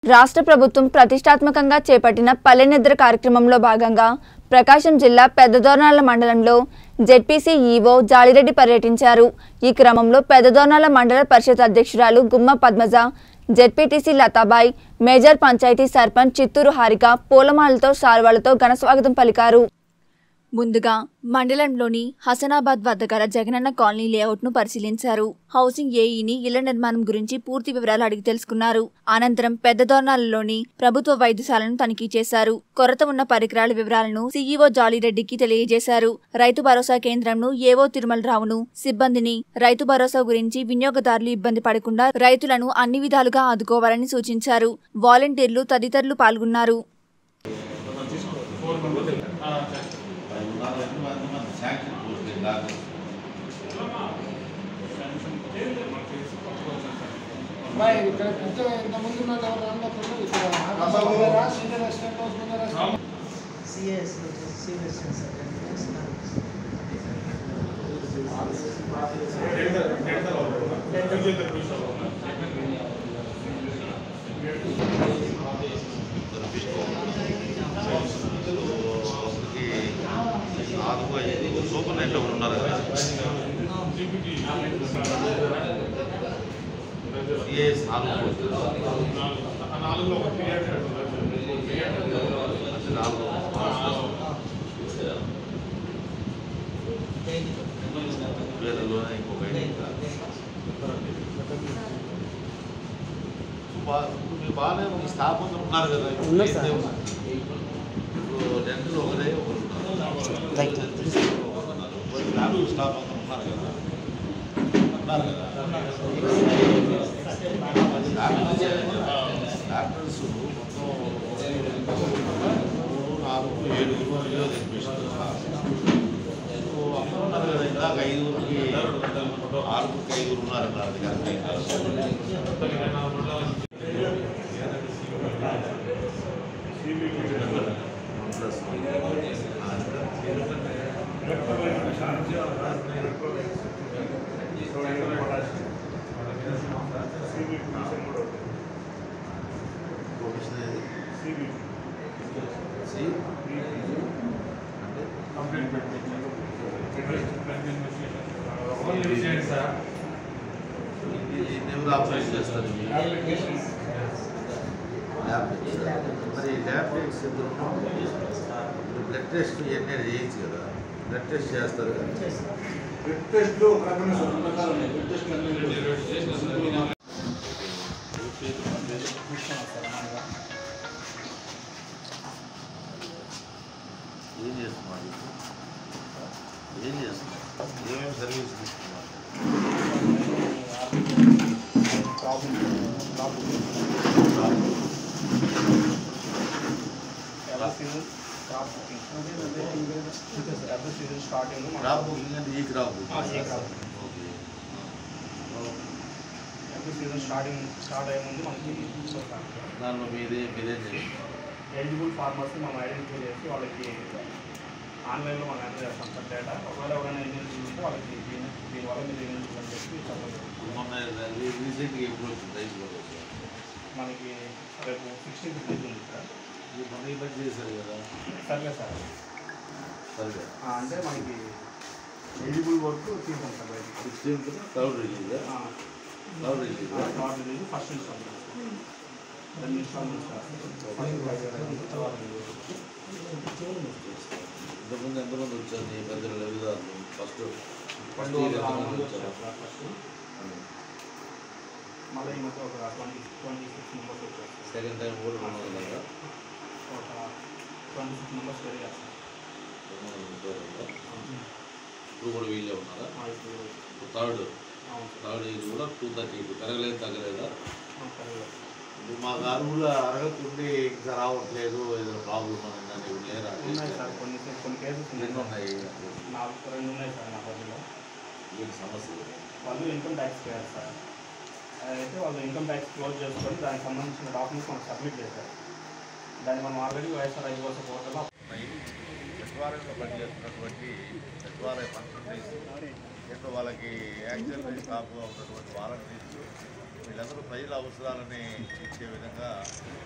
రాష్ట్ర ప్రభుత్వం ప్రతిష్టాత్మకంగా చేపట్టిన పల్లెనిద్ర కార్యక్రమంలో భాగంగా ప్రకాశం జిల్లా పెద్దదోర్నాల మండలంలో జెడ్పీసీ ఈవో జాలిరెడ్డి పర్యటించారు ఈ క్రమంలో పెద్దదోర్నాల మండల పరిషత్ అధ్యక్షురాలు గుమ్మ పద్మజ జెడ్పీటీసీ లతాబాయ్ మేజర్ పంచాయతీ సర్పంచ్ చిత్తూరు హారిక పూలమాలతో శాల్వాలతో ఘనస్వాగతం పలికారు ముందుగా మండలంలోని హసనాబాద్ వద్ద గల జగనన్న కాలనీ లేఅవుట్ను పరిశీలించారు హౌసింగ్ ఏఈని ఇళ్ల నిర్మాణం గురించి పూర్తి వివరాలు అడిగి తెలుసుకున్నారు అనంతరం పెద్దదోర్నాలలోని ప్రభుత్వ వైద్యశాలను తనిఖీ చేశారు కొరత ఉన్న పరికరాల వివరాలను సీఈఓ జాలిరెడ్డికి తెలియజేశారు రైతు భరోసా కేంద్రంను ఏవో తిరుమలరావును సిబ్బందిని రైతు భరోసా గురించి వినియోగదారులు ఇబ్బంది పడకుండా రైతులను అన్ని విధాలుగా ఆదుకోవాలని సూచించారు వాలంటీర్లు తదితరులు పాల్గొన్నారు అబ్బాయి ఇక్కడ పెద్ద ఇంత ముందు ఉన్న రామభద్రులు ఇక్కడ senior assistant junior CS senior నాలుగు ఐదు సూపర్ నెట్లో ఉన్నారు కదా సిఎస్ నాలుగు అంటే నాలుగు వేరేలోనే ఇంకొక ఇంకా. బా- ఇప్పుడు మీరు బాగానే మీ స్టాఫ్ అందరూ ఉన్నారు కదా ఇప్పుడు ఉన్నారు ఏం సార్. లేవు. ఇప్పుడు డెంటల్ ఒకరే ఒకరు ఉన్నారు రైట్. స్టాఫ్ స్టాఫ్ అందరూ ఉన్నారు కదా ఉన్నారు కదా డాక్టర్స్ మొత్తం మూడు నాలుగు ఏడుగురు ఏదో తెప్పిస్తారు సో అందరూ ఉన్నారు కదా ఇందాక ఐదుగురికి ఆరుగురికి ఐదుగురు ఉన్నారు కదా అది ప్రొఫెషన్ ఏది సి అంటే ఇది దీన్ని ఎవరు ఆపరేట్ చేస్తారు ఇవి? Lab techs. మరి ల్యాబ్ టెక్స్ ఇద్దరు ఇప్పుడు బ్లడ్ టెస్ట్ ఇవన్నీ చేయొచ్చు కదా బ్లడ్ టెస్ట్ చేస్తారు కదా బ్లడ్ టెస్ట్లు ఒక రకమైన ప్రకారం ఉన్నాయి బ్లడ్ టెస్ట్ ఏం చేస్తున్నారు ఏం చేస్తున్నారు ఏమేమి సర్వీస్ ఇస్తున్నారు క్రాప్ బుకింగ్ అంటే ఈ crop booking okay season starting start అయ్యే ముందు మనకి దానిలో మీదే మీదేం చేస్తారు ఎలిజిబుల్ ఫార్మర్స్ మనం ఐడెంటిఫై చేసి వాళ్ళకి ఆన్లైన్లో మనం ఎంటర్ చేస్తాం సార్ డేటా ఒకవేళ ఎవరైనా ఎలిజిబుల్ ఉంటే వాళ్ళకి దీని దీనివల్ల మీరు ఎలిజిబుల్ అని చెప్పి చెప్పలేదు మొన్న రీసెంట్గా ఎప్పుడు వచ్చింది రైతులో మనకి రేపు సిక్స్టీన్ ఫిఫ్టీన్ ఉంది సార్ ఇది మొన్న ఈ మధ్య చేశారు కదా సర్వే సార్ సరే ఆ, అంటే మనకి ఎలిజిబుల్ వర్క్ తీసాం సార్ బయటికి sixteenth third release third release third release first installment రెండు ఇన్స్టాల్మెంట్స్ ఫస్ట్ తర్వాత ఇంతకుముందు ఎంతమంది వచ్చారు ఈ పెద్ద లబ్ధిదారులు ఫస్ట్ ఫస్ట్ రెండు ఇయర్ వందల ఎంతమంది మంది వచ్చారు వచ్చారు ఫస్ట్ మళ్ళీ ఈ మధ్య ఒక ట్వంటీ ట్వంటీ సిక్స్ మెంబర్స్ వచ్చారు సెకండ్ టైం కూడా రెండు వందల కదా ఒక ట్వంటీ సిక్స్ మెంబర్స్ పెరిగారు రెండు వందల ముప్పై కదా ఇప్పుడు కూడా వీళ్ళే ఉన్నారా ఆ, ఇప్పుడు ఇప్పుడు థర్డ్ అవును సార్. థర్డ్ ఇది కూడా టూ థర్టీ ఇప్పుడు పెరగలేదు తగ్గలేదా ఆ, పెరగలేదు. ఇప్పుడు మా అరువులు అరగకుండి ఇంకా రావట్లేదు ఏదో ప్రాబ్లం అని దాన్ని ఇప్పుడు లేరా ఉన్నాయి సార్ కొన్ని కొన్ని కేసెస్ ఉన్నాయి ఎన్ని ఉన్నాయి నాలుగు రెండు ఉన్నాయి సార్ నా పరిధిలో ఏంటి సమస్యలు వాళ్ళు ఇన్కమ్ ట్యాక్స్ పేరు సార్ అయితే వాళ్ళు ఇన్కమ్ ట్యాక్స్ క్లోజ్ చేసుకొని దానికి సంబంధించిన డాక్యుమెంట్స్ మనకు సబ్మిట్ చేశారు దాన్ని మనం ఆల్రెడీ వైఎస్ఆర్ రైతు పోర్టల్లో సచివాలయంలో పనిచేస్తున్నటువంటి సచివాలయ ఫంక్షనరీస్ ఏంటో వాళ్ళకి యాక్చువల్ స్టాఫ్గా ఉన్నటువంటి వాలంటీర్స్ వీళ్ళందరూ ప్రజల అవసరాలని తీర్చే విధంగా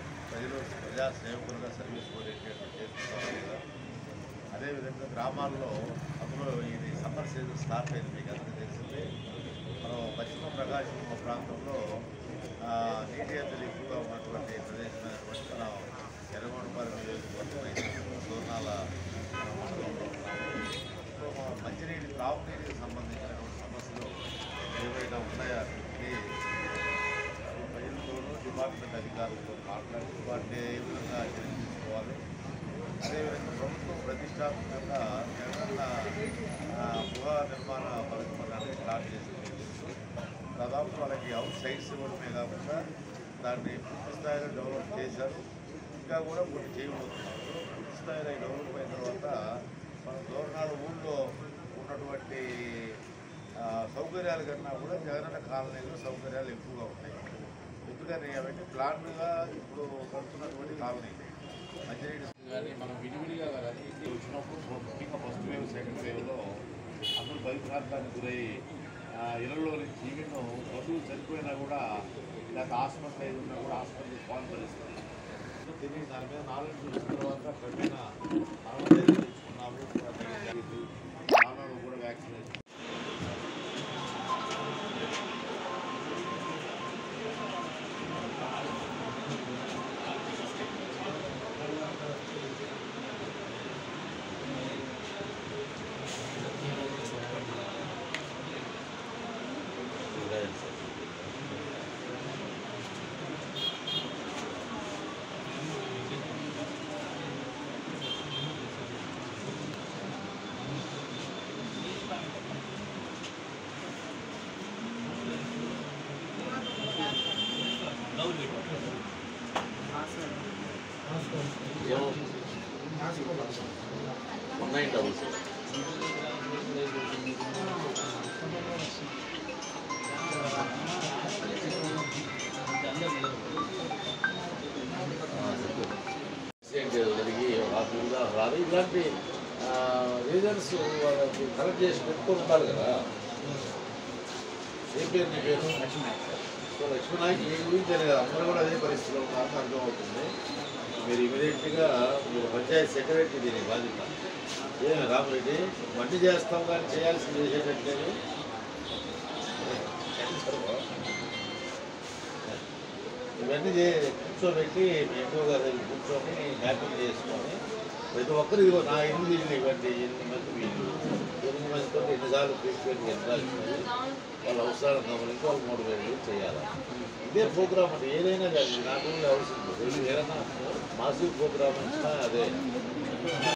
ప్రజా సేవకులుగా సర్వీస్ ఓరియంటెడ్ చేస్తున్నారు కదా అదేవిధంగా గ్రామాల్లో అందులో ఇది సమ్మర్ సీజన్ స్టార్ట్ అయింది మీకు అందరికీ తెలిసిందే మనం పశ్చిమ ప్రకాశం ప్రాంతంలో ఆ, నీటి ఎత్తులు ఎక్కువగా ఉన్నటువంటి ప్రదేశమైనటువంటి మనం ఎర్రగొండపాలెం నియోజకవర్గం దూర్నాల మండలంలో ఉన్నాము. సో మన మంచినీటి త్రాగునీటికి సంబంధించినటువంటి సమస్యలు ఏవైనా ఉన్నాయా ఈ ప్రజలతోనూ డిపార్ట్మెంట్ అధికారులతో మాట్లాడి వాటిని ఏ విధంగా చర్య తీసుకోవాలి అదేవిధంగా ప్రభుత్వం ప్రతిష్టాత్మకంగా జగనన్న ఆ, గృహ నిర్మాణ పథకం స్టార్ట్ చేసింది దాదాపు వాళ్ళకి అవుట్ సైడ్స్ ఇవ్వడమే కాకుండా దాన్ని పూర్తి స్థాయిలో డెవలప్ చేశారు ఇంకా కూడా కొన్ని చేయబోతున్నారు పూర్తి స్థాయిలో డెవలప్ అయిన తర్వాత మన దూరణాల ఊళ్ళో ఉన్నటువంటి ఆ, సౌకర్యాల కన్నా కూడా జగనన్న కాలనీలో సౌకర్యాలు ఎక్కువగా ఉంటాయి ఎందుకని అవన్నీ ప్లాన్గా ఇప్పుడు కడుతున్నటువంటి కాలనీ మంచినీటి కానీ మనం విడివిడిగా కానీ ఇది వచ్చినప్పుడు ముఖ్యంగా ఫస్ట్ వేవ్ సెకండ్ వేవ్లో అందరూ భయభ్రాంతానికి గురై ఆ, ఇళ్లలో నుంచి ఈవెన్ బంధువులు చనిపోయినా కూడా లేకపోతే హాస్పిటల్ ఏది ఉన్నా కూడా హాస్పిటల్ ఫోన్ పరిస్థితి తెలియదు దాని మీద నాలెడ్జ్ వచ్చిన తర్వాత క్రమేణ మనం తెచ్చుకున్నాము మానవులు కూడా vaccination one nine double seven accident జరిగి రాకుండా రాదు ఇలాంటి రీజన్స్ వాళ్ళకి కరెక్ట్ చేసి పెట్టుకొని ఉండాలి కదా ఏం పేరు నీ పేరు సో లక్ష్మీనాయక్ మీ గురించి తెలియదు అందరూ కూడా అదే పరిస్థితిలో ఉన్నారని అర్థమవుతుంది మీరు ఇమీడియట్గా మీరు పంచాయతీ సెక్రటరీ దీని బాధ్యత ఏమి రామరెడ్డి మండి చేస్తాం కానీ చేయాల్సింది చేసేటట్టు ఇవన్నీ చే కూర్చోబెట్టి మీ ఎక్కువ గారి దగ్గర కూర్చొని హ్యాపీ చేసుకొని ప్రతి ఒక్కరు ఇదిగో నా ఎనిమిది ఇల్లు ఇవ్వండి ఎనిమిది మంది వీళ్ళు ఎనిమిది మందితో ఎన్నిసార్లు ట్రీట్మెంట్ ఎన్నిసార్లు వాళ్ళ అవసరాలు గమనించి వాళ్ళు మూడు వేలు చేయాలి ఇదే ప్రోగ్రామ్ అంటే ఏదైనా కానీ నాకు అవసరం లేదు ఏదైనా మాసివ్ ప్రోగ్రామ్ ఇచ్చినా అదే